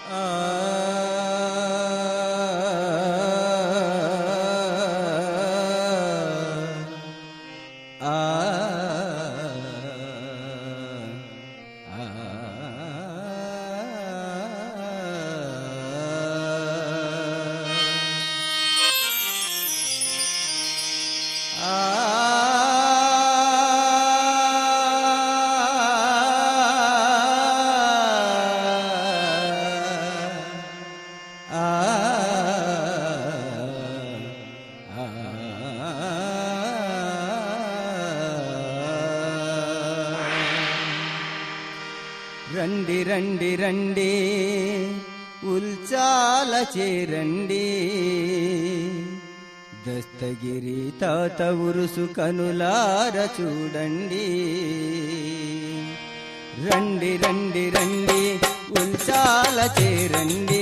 రండి రండి రండి ఉల్చాల చేరండి దస్తగిరి తాత ఉరుసు కనులార చూడండి రండి రండి రండి ఉల్చాల చేరండి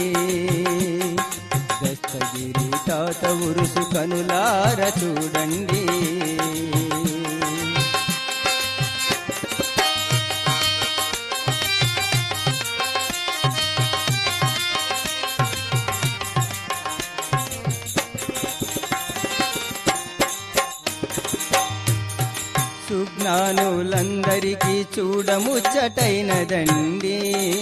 దస్తగిరి తాత ఉరుసు కనులార చూడండి సుజ్ఞానులందరికీ చూడముచ్చటైనదండి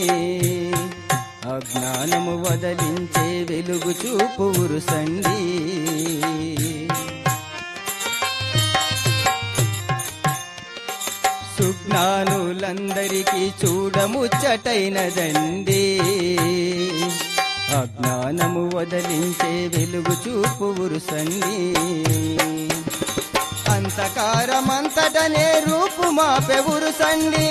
అజ్ఞానము వదలించే వెలుగు చూపు ఉరుసండి సుజ్ఞానులందరికీ చూడముచ్చటైనదండి అజ్ఞానము వదలించే వెలుగు చూపు ఉరుసండి అంతకారమంతటనే రూపు మాపెవురు సండి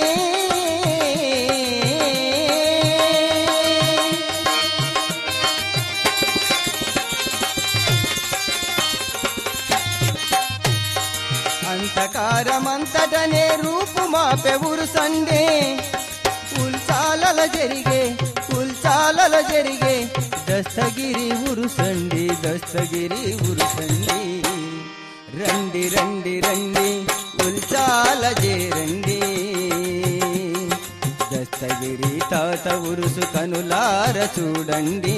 అంతకారమంతటనే రూపు మాపెవురు సండే ఉల్చాలల జరిగే ఉల్చాలల జరిగే దస్తగిరి ఉరుసండి దస్తగిరి ఉరుసండి రండి రండి రండి ఉల్చాల చేరండి దస్తగిరి తాత ఉరుసు కనులార చూడండి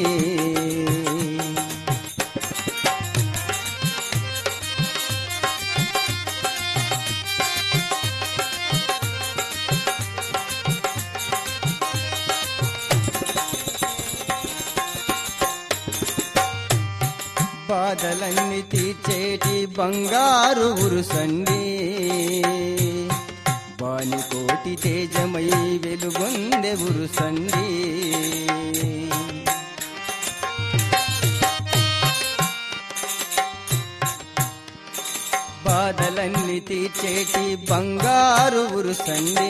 బాధలన్నీ తీర్చేటి బంగారు ఉరుసండి బాని కోటి తేజమై వెలుగొందె ఉరుసండి బాధలన్నీ తీర్చేటి బంగారు ఉరుసండి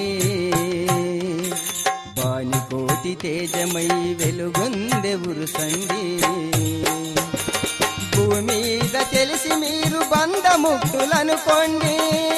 బాని కోటి తేజమై వెలుగొందె ఉరుసండి భూమి మీద తెలిసి మీరు బంధముక్తులనుకోండి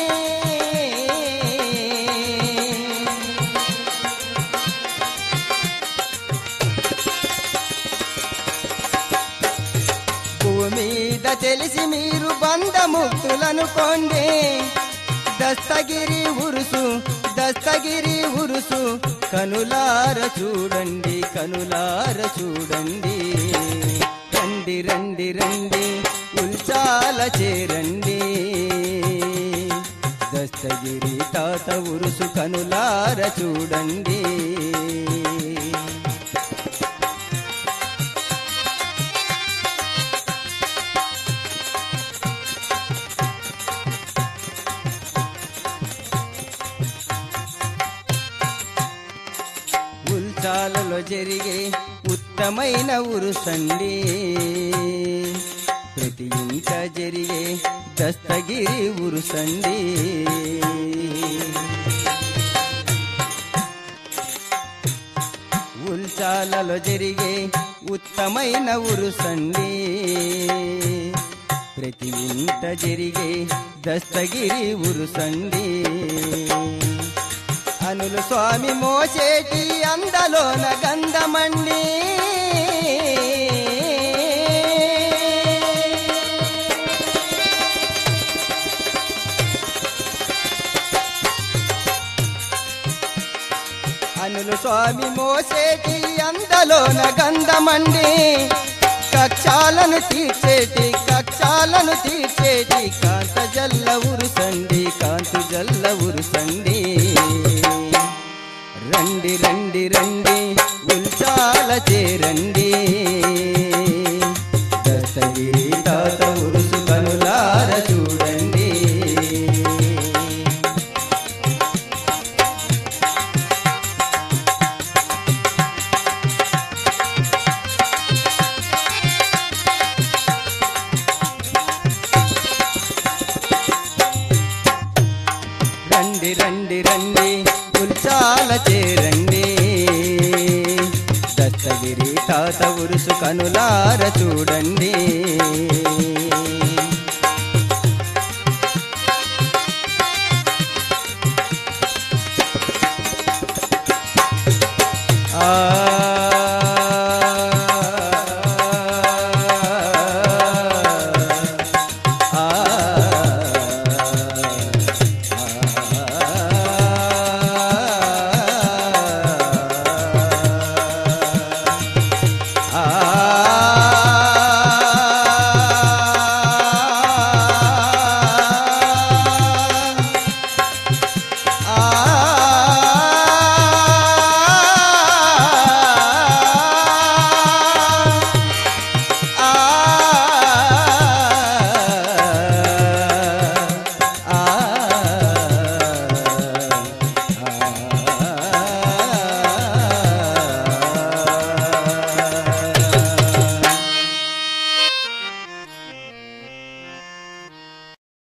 భూమి మీద తెలిసి మీరు బంధముక్తులనుకోండి దస్తగిరి ఉరుసు దస్తగిరి ఉరుసు కనులార చూడండి కనులార చూడండి రండి రండి రండి ఉల్చాల చేరండి దస్తగిరి తాత ఉరుసు కనులార చూడండి ఉల్చాలలో జరిగే ఉత్తమైన ఉరుసండి ప్రతి ఇంట జరిగే దస్తగిరి ఉరుసండి ఉల్చాలలో జరిగే ఉత్తమైన ఉరుసండి ప్రతి ఇంట జరిగే దస్తగిరి ఉరుసండి అనులు స్వామి మోసేటి అందలోన గంధమండి అనులు స్వామి మోసేటి అందలోన గంధమండి కక్షాలను తీర్చేటి కక్షాలను తీర్చేటి కాంత జల్ల ఉరుసండి కాంతి జల్ల ఉరుసండి రండి రండి రండి ఉల్చాల చేరండి దశగిరి తాత ఉరుసు కనులార చూడండి రండి రండి రండి ఉల్చాల చేరండి దత్తగిరి తాత ఉరుసు కనులార చూడండి ఆ